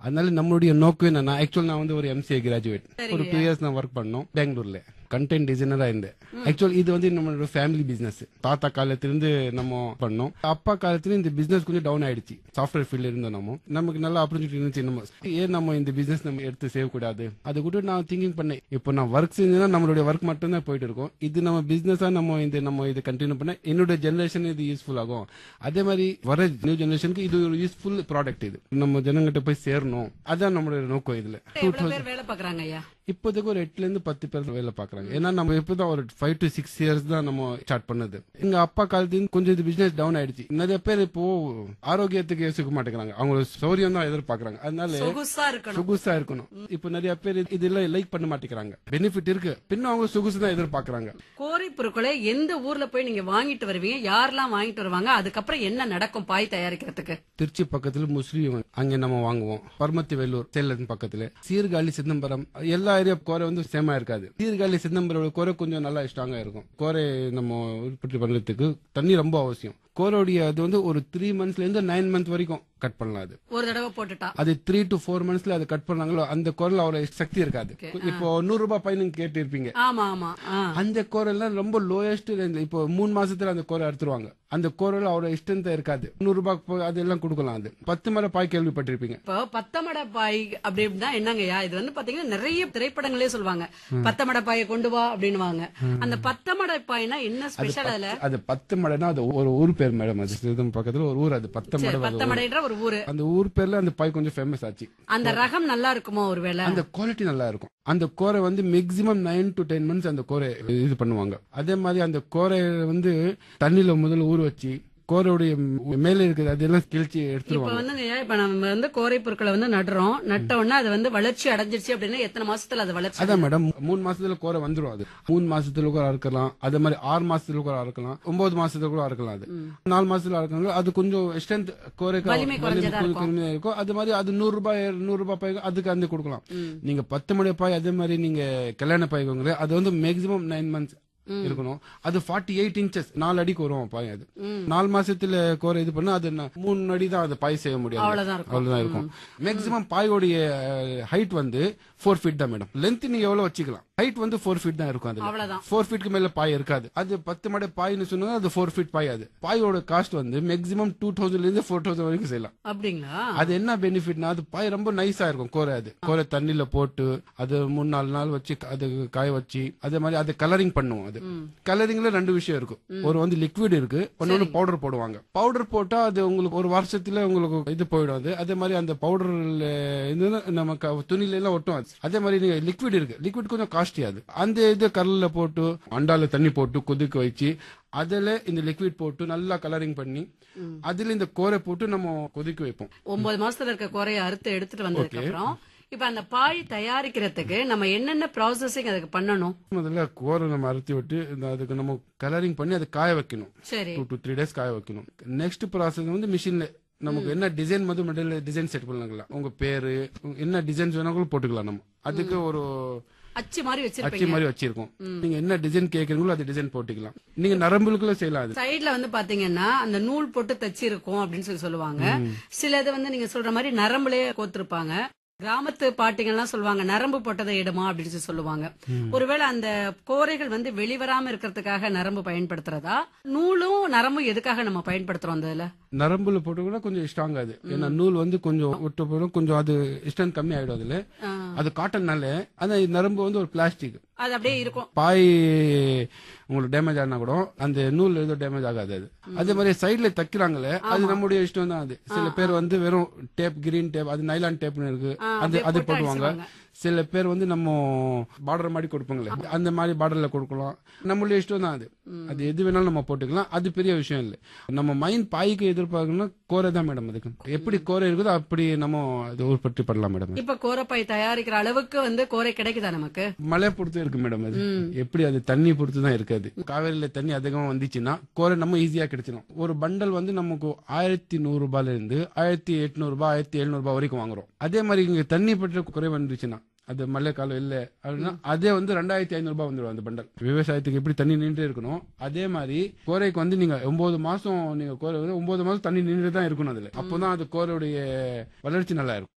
அதனால நம்மளுடைய நோக்கம் என்னன்னா ஆக்சுவல் நான் வந்து ஒரு எம்சிஏ கிராஜுவேட் ஒரு டூ இயர்ஸ் நான் ஒர்க் பண்ணோம் பெங்களூர்ல கண்டென்ட் டிசைனரா இருந்தேன் ஆக்சுவல் இது வந்து நம்மளோட ஃபேமிலி பிசினஸ் தாத்தா காலத்திலிருந்து நம்ம பண்ணோம் அப்பா காலத்துல இந்த பிசினஸ் கொஞ்சம் டவுன் ஆயிடுச்சு சாஃப்ட்வேர் ஃபீல்ட்ல இருந்தோம் நம்ம நமக்கு நல்ல ஆப்பர்ச்சுனிட்டி இருந்துச்சு நம்ம ஏன் நம்ம இந்த பிசினஸ் நம்ம எடுத்து செய்ய கூடாது அது கூட நான் திங்கிங் பண்ணேன் இப்போ நான் ஒர்க் செஞ்சா நம்மளுடைய ஒர்க் மட்டும் தான் போயிட்டு இருக்கோம் இது நம்ம பிசினஸா நம்ம இந்த நம்ம இது கண்டினியூ பண்ண என்னோட ஜெனரேஷன் இது யூஸ்ஃபுல் ஆகும் அதே மாதிரி வர நியூ ஜெனரேஷனுக்கு இது ஒரு யூஸ்ஃபுல் ப்ராடக்ட் இது நம்ம ஜனங்கிட்ட போய் சேரணும் அதான் நம்மளோட நோக்கம் இதுல எவ்வளவு பேர் வேலை பாக்குறாங்க ஐயா இப்போதைக்கு ஒரு எட்டுல இருந்து பத்து பேர் வேலை பாக்குறாங்க ஏன்னா நம்ம இப்பதான் ஒரு ஃபைவ் டு சிக்ஸ் இயர்ஸ் தான் நம்ம ஸ்டார்ட் பண்ணது எங்க அப்பா காலத்துல இருந்து கொஞ்சம் இது பிசினஸ் டவுன் ஆயிடுச்சு நிறைய பேர் இப்போ ஆரோக்கியத்துக்கு யோசிக்க மாட்டேங்கிறாங்க அவங்க சௌரியம் தான் எதிர்பார்க்கறாங்க அதனால சொகுசா இருக்கணும் சொகுசா இருக்கணும் இப்போ நிறைய பேர் இதெல்லாம் லைக் பண்ண மாட்டேங்கிறாங்க பெனிஃபிட் இருக்கு பின்னும் அவங்க சொகுசு தான் எதிர்பார்க்கறாங்க கோரை பொருட்களை எந்த ஊர்ல போய் நீங்க வாங்கிட்டு வருவீங்க யாரெல்லாம் வாங்கிட்டு வருவாங்க அதுக்கப்புறம் என்ன நடக்கும் பாய் தயாரிக்கிறதுக்கு திருச்சி பக்கத்துல முஸ்லீம் அங்க நம்ம வாங்குவோம் பர்மத்தி வெள்ளூர் சேலம் பக்கத்துல சீர்காழி சிதம்பரம் எல்லா ஏரியா கோரை வந்து சேமா இருக்காது சீர்காழி சிதம்பரம் கோரை கொஞ்சம் நல்லா ஸ்ட்ராங்கா இருக்கும் கோரை நம்ம உற்பத்தி பண்றதுக்கு தண்ணி ரொம்ப அவசியம் கோரோடைய அது வந்து ஒரு த்ரீ மந்த்ஸ்ல இருந்து நைன் மந்த் வரைக்கும் கட் பண்ணலாம் அது ஒரு தடவை போட்டுட்டா அது த்ரீ டு ஃபோர் மந்த்ஸ்ல அது கட் பண்ணாங்களோ அந்த குரல் அவ்வளவு சக்தி இருக்காது இப்போ நூறு ரூபாய் பையனுக்கு கேட்டு இருப்பீங்க ஆமா ஆமா ஆ. அந்த கோரெல்லாம் ரொம்ப லோயஸ்ட் இப்போ மூணு மாசத்துல அந்த கோரை அறுத்துருவாங்க அந்த கோரில் அவ்வளோ இஷ்டம் இருக்காது நூறு ரூபாய் போ- அதெல்லாம் கொடுக்கலாம் அது பத்து மர பாய் கேள்விப்பட்டிருப்பீங்க இப்போ பத்தமட பாய் அப்படி அப்படின்னா என்னங்கய்யா இது வந்து பாத்தீங்கன்னா நிறைய திரைப்படங்களே சொல்லுவாங்க பத்தமட பாயை கொண்டு வா அப்படின்னுவாங்க அந்த பத்தமட பாய்னா என்ன ஸ்பெஷல் அதுல அது பத்து மடைனா அது ஒரு ஊர் பேர் மேடம் அது சிதம் பக்கத்துல ஒரு ஊர் அது பத்து மடை அது ஊர். பத்தமடைன்ற ஒரு ஊரு அந்த ஊர் பேர்ல அந்த பாய் கொஞ்சம் ஃபேமஸ் ஆச்சு அந்த ரகம் நல்லா இருக்குமோ ஒருவேளை அந்த குவாலிட்டி நல்லா இருக்கும் அந்த கோரை வந்து maximum nine to ten months அந்த கோரை இது பண்ணுவாங்க அதே மாதிரி அந்த கோரை வந்து தண்ணியில முதல்ல ஊற வச்சு கோரையுடைய மேல இருக்குது அதெல்லாம் கிழிச்சு இப்ப எடுத்துருவாங்க வந்துங்க இப்ப நம்ம வந்து கோரை பொருட்களை வந்து நடுறோம் நட்ட உடனே அது வந்து வளர்ச்சி அடைஞ்சிருச்சு அப்படின்னா எத்தனை மாசத்துல அது வளர்ச்சி அதான் மேடம் மூணு மாசத்துல கோரை வந்துரும் அது மூணு மாசத்துல கூட அறுக்கலாம் அதே மாதிரி ஆறு மாசத்துல கூட அறுக்கலாம் ஒன்பது மாசத்துல கூட அறுக்கலாம் அது நாலு மாசத்துல அறுக்கலாம் அது கொஞ்சம் ஸ்ட்ரென்த் கோரைக்கு வலிமை குறைஞ்சதா கொஞ்சம் இருக்கும். கம்மியா இருக்கும் அது மாதிரி அது நூறு ரூபாய் நூறு ரூபாய் பாய் அதுக்கு அந்த கொடுக்கலாம் நீங்க பத்து மணி பாய் அதே மாதிரி நீங்க கல்யாண பாய் வாங்குறது அது வந்து மேக்ஸிமம் நைன் மந்த்ஸ் இருக்கணும் அது ஃபார்ட்டி எயிட் இன்ச்சஸ் நாலு அடிக்கு வரும் பாய் அது நாலு மாசத்துல கோரை இது பண்ணா அது ந- மூணு அடி தான் அது பாய் செய்ய முடியாது அவ்வளவுதான் இருக்கும். அவ்வளவுதான் இருக்கும் மேக்ஸிமம் பாயோடைய ஹைட் வந்து ஃபோர் ஃபீட் தான் மேடம் லென்த் நீங்க எவ்வளவு வச்சுக்கலாம் ஹைட் வந்து ஃபோர் ஃபீட் தான் இருக்கும் அது அவ்வளவுதான். ஃபோர் ஃபீட்க்கு மேல பாய் இருக்காது அது பத்து மடை பாய்னு சொன்னா அது ஃபோர் ஃபீட் பாய் அது பாயோட காஸ்ட் வந்து மேக்ஸிமம் டூ தௌசண்ட்ல இருந்து ஃபோர் தௌசண்ட் வரைக்கும் செய்யலாம் அப்படிங்களா அது என்ன பெனிஃபிட்னா அது பாய் ரொம்ப நைஸா இருக்கும் கோரை அது கோரை தண்ணியில போட்டு அது மூணு நாலு நாள் வச்சு அது காய வச்சு அதே மாதிரி அது கலரிங் பண்ணுவோம் அது கலரிங்ல ரெண்டு விஷயம் இருக்கும் ஒரு வந்து லிக்விட் இருக்கு ஒன்னொன்னு பவுடர் போடுவாங்க பவுடர் போட்டா அது உங்களுக்கு ஒரு வருஷத்துல உங்களுக்கு இது போயிடும் அது அதே மாதிரி அந்த பவுடர்ல இது நம்ம க- துணியில எல்லாம் ஒட்டும் அது அதே மாதிரி நீங்க லிக்விட் இருக்கு லிக்விட் கொஞ்சம் காஸ்ட்லி அது அந்த இது கல்லுல போட்டு அண்டால தண்ணி போட்டு கொதிக்க வச்சு அதுல இந்த லிக்விட் போட்டு நல்லா கலரிங் பண்ணி அதுல இந்த கோரை போட்டு நம்ம கொதிக்க வைப்போம் ஒன்பது மாசத்துல இருக்க கோரையை அறுத்து எடுத்துட்டு வந்ததுக்கு அப்புறம் இப்ப அந்த பாய் தயாரிக்கிறதுக்கு நம்ம என்னென்ன ப்ராசஸிங் அதுக்கு பண்ணணும் முதல்ல கோரை நம்ம அறுத்தி விட்டு இந்த அதுக்கு நம்ம கலரிங் பண்ணி அதை காய வைக்கணும் சரி டூ டு த்ரீ டேஸ் காய வைக்கணும் நெக்ஸ்ட் ப்ராசஸ் வந்து மிஷின்ல நமக்கு என்ன டிசைன் வந்து மெட்டீரியல் டிசைன் செட் பண்ணலாம் உங்க பேரு உங்க என்ன டிசைன்ஸ் வேணாலும் போட்டுக்கலாம் நம்ம அதுக்கு ஒரு அச்சு மாதிரி அச்சு வச்சிருப்பீங்க மாதிரி வச்சிருக்கோம் நீங்க என்ன டிசைன் கேக்குறீங்களோ அது டிசைன் போட்டுக்கலாம் நீங்க நரம்புகளுக்குள்ள செய்யலாம் அது சைடுல வந்து பாத்தீங்கன்னா அந்த நூல் போட்டு தச்சிருக்கோம் அப்படின்னு சொல்லி சொல்லுவாங்க சில இது வந்து நீங்க சொல்ற மாதிரி நரம்புலயே கோத்திருப்பாங்க கிராமத்து பாட்டிகள்லாம் சொல்லுவாங்க நரம்பு போட்டதை எடுமா அப்படின்னு சொல்லி சொல்லுவாங்க ஒருவேளை அந்த கோரைகள் வந்து வெளிவராம இருக்கிறதுக்காக நரம்பு பயன்படுத்துறதா நூலும் நரம்பும் எதுக்காக நம்ம பயன்படுத்துறோம் அந்த இதுல நரம்புல போட்டு கூட கொஞ்சம் ஸ்ட்ராங் அது ஏன்னா நூல் வந்து கொஞ்சம் விட்டு போயிடும் கொஞ்சம் அது ஸ்ட்ரென்த் கம்மி ஆயிடும் அதுல ஆ. அது காட்டன்னால ஆனா இது நரம்பு வந்து ஒரு பிளாஸ்டிக் அது அப்படியே இருக்கும் பாய் உங்களுக்கு டேமேஜ் ஆனா கூட அந்த நூல் எதுவும் டேமேஜ் ஆகாது அது அதே மாதிரி சைடுல தைக்கிறாங்களே அது நம்முடைய இஷ்டம் தான் அது சில பேர் வந்து வெறும் டேப் கிரீன் டேப் அது நைலான் டேப்னு இருக்கு ஆ, அது அப்படியே அது போட்டு போடுவாங்க அடிச்சிருவாங்க. சில பேர் வந்து நம்ம பார்டர் மாதிரி கொடுப்பாங்களே அந்த மாதிரி பார்டர்ல கொடுக்கலாம் நம்மளுடைய இஷ்டம் தான் அது அது எது வேணாலும் நம்ம போட்டுக்கலாம் அது பெரிய விஷயம் இல்லை நம்ம மைண்ட் பாய்க்கு எதிர்பார்க்கணும்னா கோரை தான் மேடம் அதுக்கு எப்படி கோரை இருக்குதோ அப்படி நம்ம அது உற்பத்தி பண்ணலாம் மேடம் இப்ப கோரைப்பாய் தயாரிக்கிற அளவுக்கு வந்து கோரை கிடைக்குதா நமக்கு மழை பொறுத்து இருக்கு மேடம் அது எப்படி அது தண்ணி பொறுத்து தான் இருக்காது காவேரியில தண்ணி அதிகமா வந்துச்சுன்னா கோரை நம்ம ஈஸியா கிடைச்சிடும் ஒரு பண்டல் வந்து நமக்கு ஆயிரத்தி நூறு ரூபாயில இருந்து ஆயிரத்தி எட்நூறு ரூபாய் ஆயிரத்தி எழுநூறு ரூபாய் வரைக்கும் வாங்குறோம் அதே மாதிரி இங்க தண்ணி பற்ற குறை வந்துச்சுன்னா அது மழை காலம் இல்ல அப்படின்னா அதே வந்து ரெண்டாயிரத்தி ஐநூறு ரூபாய் வந்துடும் அந்த பண்டல் விவசாயத்துக்கு எப்படி தண்ணி நின்று இருக்கணும் அதே மாதிரி கோரைக்கு வந்து நீங்க ஒன்பது மாசம் நீங்க கோரை வந்து ஒன்பது மாசம் தண்ணி நின்று தான் இருக்கணும் அதுல அப்போதான் அது கோரையுடைய வளர்ச்சி நல்லா இருக்கும்